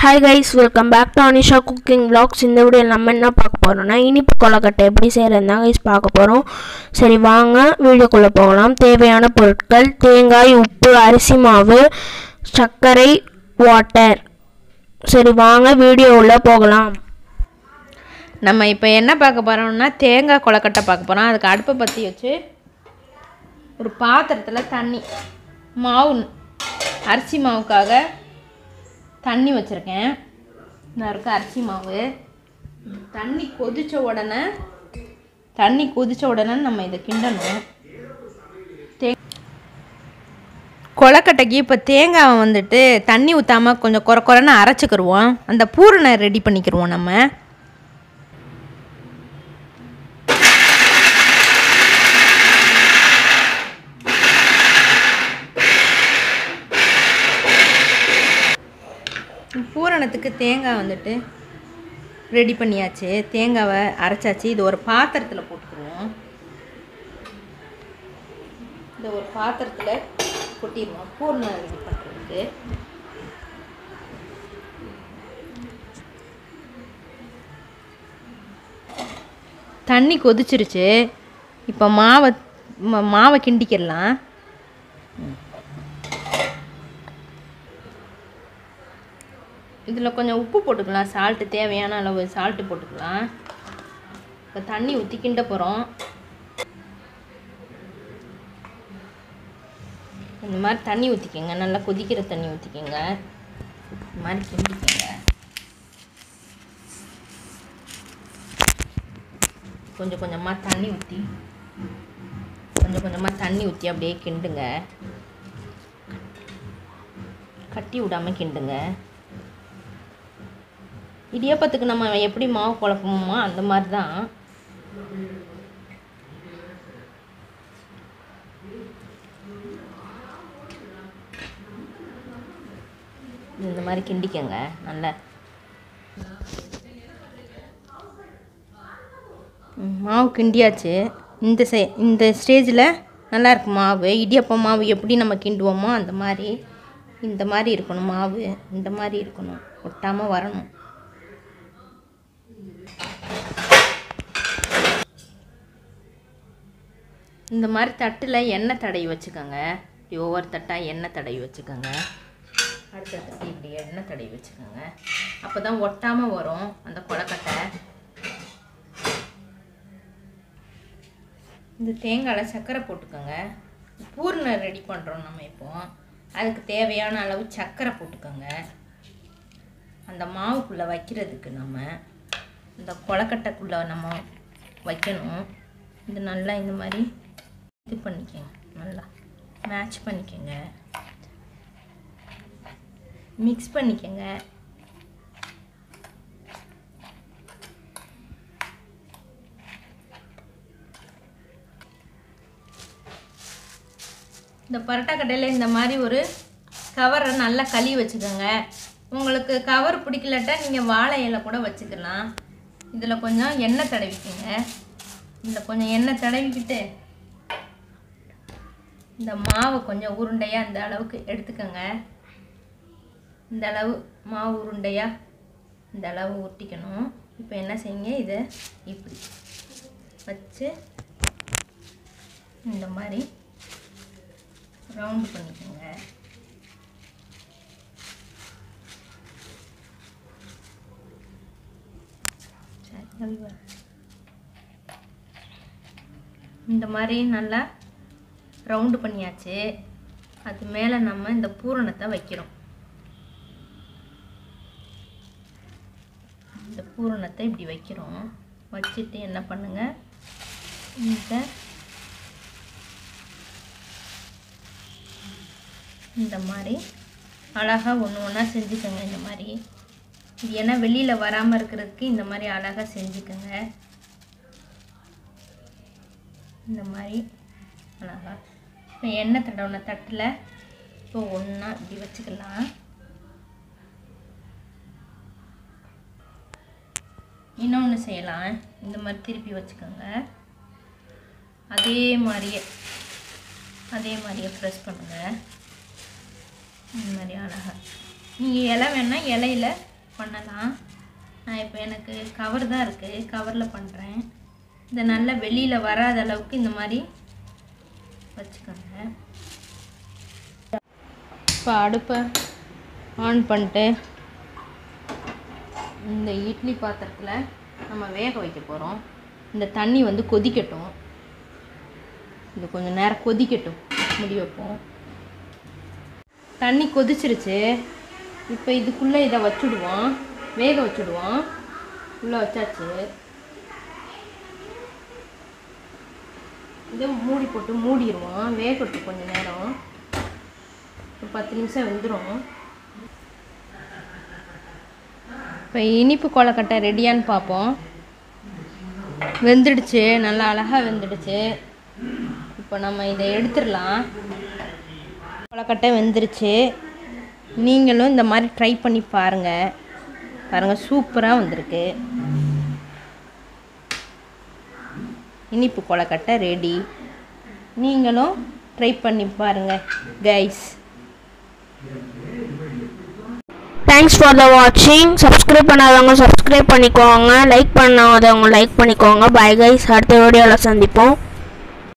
Hi guys welcome back to Anisha cooking vlogs இந்த video நம்ம என்ன பார்க்க போகிறோம்னா இனிப்பு கொலக்கட்டை எப்படி செய்கிறது தான் கைஸ் பார்க்க போகிறோம் சரி வாங்க வீடியோக்குள்ளே போகலாம் தேவையான பொருட்கள் தேங்காய் உப்பு அரிசி மாவு சர்க்கரை வாட்டர் சரி வாங்க வீடியோ உள்ளே போகலாம் நம்ம இப்போ என்ன பார்க்க போகிறோம்னா தேங்காய் கொலக்கட்டை பார்க்க போகிறோம் அதுக்கு அடுப்பை பற்றி வச்சு ஒரு பாத்திரத்தில் தண்ணி மாவு அரிசி மாவுக்காக தண்ணி வச்சுருக்கேன் இந்த இருக்க அரிசி மாவு தண்ணி கொதித்த உடனே தண்ணி கொதித்த உடனே நம்ம இதை கிண்டணும் தே கொலக்கட்டைக்கு இப்போ தேங்காவை வந்துட்டு தண்ணி ஊற்றாமல் கொஞ்சம் குறை குறைன்னு அரைச்சிக்கிருவோம் அந்த பூரணை ரெடி பண்ணிக்கிருவோம் நம்ம பூரணத்துக்கு தேங்காய் வந்துட்டு ரெடி பண்ணியாச்சு தேங்காவை அரைச்சாச்சு இது ஒரு பாத்திரத்தில் போட்டுக்குருவோம் இந்த ஒரு பாத்திரத்தில் கொட்டிடுவோம் பூரணம் ரெடி பண்ணுறதுக்கு தண்ணி கொதிச்சிருச்சு இப்போ மாவை ம- மாவை கிண்டிக்கிடலாம் இதில் கொஞ்சம் உப்பு போட்டுக்கலாம் சால்ட்டு தேவையான அளவு சால்ட்டு போட்டுக்கலாம் இப்போ தண்ணி ஊற்றி கிண்ட போகிறோம் இந்த மாதிரி தண்ணி ஊற்றிக்கோங்க நல்லா கொதிக்கிற தண்ணி ஊற்றிக்கோங்க இந்த மாதிரி கிண்டிக்கோங்க கொஞ்சம் கொஞ்சமாக தண்ணி ஊற்றி கொஞ்சம் கொஞ்சமாக தண்ணி ஊற்றி அப்படியே கிண்டுங்க கட்டி விடாமல் கிண்டுங்க இடியாப்பத்துக்கு நம்ம எப்படி மாவு குழப்பமோ அந்த மாதிரி தான் இந்த மாதிரி கிண்டிக்கங்க நல்லா ம், மாவு கிண்டியாச்சு இந்த சே இந்த ஸ்டேஜில் நல்லா இருக்கு மாவு இடியாப்பம் மாவு எப்படி நம்ம கிண்டுவோமோ அந்த மாதிரி இந்த மாதிரி இருக்கணும் மாவு இந்த மாதிரி இருக்கணும் ஒட்டாமல் வரணும் இந்த மாதிரி தட்டில் எண்ணெய் தடவி வச்சுக்கோங்க இப்படி ஒவ்வொரு தட்டாக எண்ணெய் தடவி வச்சுக்கோங்க அடுத்த தட்டு இப்படி எண்ணெய் தடவி வச்சுக்கோங்க அப்போ தான் ஒட்டாமல் வரும் அந்த கொலக்கட்டை இந்த தேங்காயில் சர்க்கரை போட்டுக்கோங்க பூர்ணம் ரெடி பண்ணுறோம் நம்ம இப்போ அதுக்கு தேவையான அளவு சர்க்கரை போட்டுக்கோங்க அந்த மாவுக்குள்ளே வைக்கிறதுக்கு நம்ம இந்த கொலக்கட்டைக்குள்ளே நம்ம வைக்கணும் இது நல்லா இந்த மாதிரி இது பண்ணிக்கோங்க நல்லா மேட்ச் பண்ணிக்கோங்க மிக்ஸ் பண்ணிக்கோங்க இந்த பரோட்டாக்கட்டையில் இந்த மாதிரி ஒரு கவரை நல்லா கழுவி வச்சுக்கோங்க உங்களுக்கு கவர் பிடிக்கலட்டா நீங்கள் வாழை இலை கூட வச்சுக்கலாம் இதில் கொஞ்சம் எண்ணெய் தடவிக்கோங்க இதில் கொஞ்சம் எண்ணெய் தடவிக்கிட்டு இந்த மாவை கொஞ்சம் உருண்டையாக இந்த அளவுக்கு எடுத்துக்கோங்க இந்த அளவு மாவு உருண்டையாக இந்த அளவு ஊற்றிக்கணும் இப்போ என்ன செய்யுங்க இதை இப்படி வச்சு இந்த மாதிரி ரவுண்டு பண்ணிக்கோங்க சரி, கழுவ. இந்த மாதிரி நல்லா ரவுண்டு பண்ணியாச்சு அது மேலே நம்ம இந்த பூரணத்தை வைக்கிறோம் இந்த பூரணத்தை இப்படி வைக்கிறோம் வச்சுட்டு என்ன பண்ணுங்க இந்த இந்த மாதிரி அழகாக ஒன்று ஒன்றா செஞ்சுக்கோங்க இந்த மாதிரி இது ஏன்னா வெளியில் வராமல் இருக்கிறதுக்கு இந்த மாதிரி அழகாக செஞ்சுக்கோங்க இந்த மாதிரி அழகாக இப்போ எண்ணெய் தடவின தட்டில் இப்போ ஒன்றா இப்படி வச்சுக்கலாம் இன்னொன்று செய்யலாம் இந்த மாதிரி திருப்பி வச்சுக்கோங்க அதே மாதிரியே அதே மாதிரியே ப்ரெஸ் பண்ணுங்கள் இந்த மாதிரி அழகாக நீங்கள் இலை வேணால் இலையில பண்ணலாம் நான் இப்போ எனக்கு கவர் தான் இருக்குது கவரில் பண்ணுறேன் இதை நல்லா வெளியில் வராத அளவுக்கு இந்த மாதிரி வச்சுக்கோங்க இப்போ அடுப்பை ஆன் பண்ணிட்டு இந்த இட்லி பாத்திரத்தில் நம்ம வேக வைக்க போகிறோம் இந்த தண்ணி வந்து கொதிக்கட்டும் இது கொஞ்சம் நேரம் கொதிக்கட்டும் முடி வைப்போம் தண்ணி கொதிச்சிருச்சு இப்போ இதுக்குள்ளே இதை வச்சுடுவோம் வேக வச்சுடுவோம் உள்ளே வச்சாச்சு இதை மூடி போட்டு மூடிடுவோம் வேகட்டும் கொஞ்சம் நேரம் ஒரு பத்து நிமிஷம் வெந்துடும் இப்போ இனிப்பு கொலக்கட்டை ரெடியான்னு பார்ப்போம் வெந்துடுச்சு நல்லா அழகாக வெந்துடுச்சு இப்போ நம்ம இதை எடுத்துடலாம் கொலக்கட்டை வெந்துருச்சு நீங்களும் இந்த மாதிரி ட்ரை பண்ணி பாருங்கள் பாருங்கள் சூப்பராக வந்திருக்கு இனிப்பு கொலக்கட்டை ரெடி நீங்களும் ட்ரை பண்ணி பாருங்கள் கைஸ் தேங்க்ஸ் ஃபார் த வாட்சிங் சப்ஸ்கிரைப் பண்ணாதவங்க சப்ஸ்கிரைப் பண்ணிக்கோங்க லைக் பண்ணாதவங்க லைக் பண்ணிக்கோங்க பை கைஸ் அடுத்த வீடியோவில் சந்திப்போம்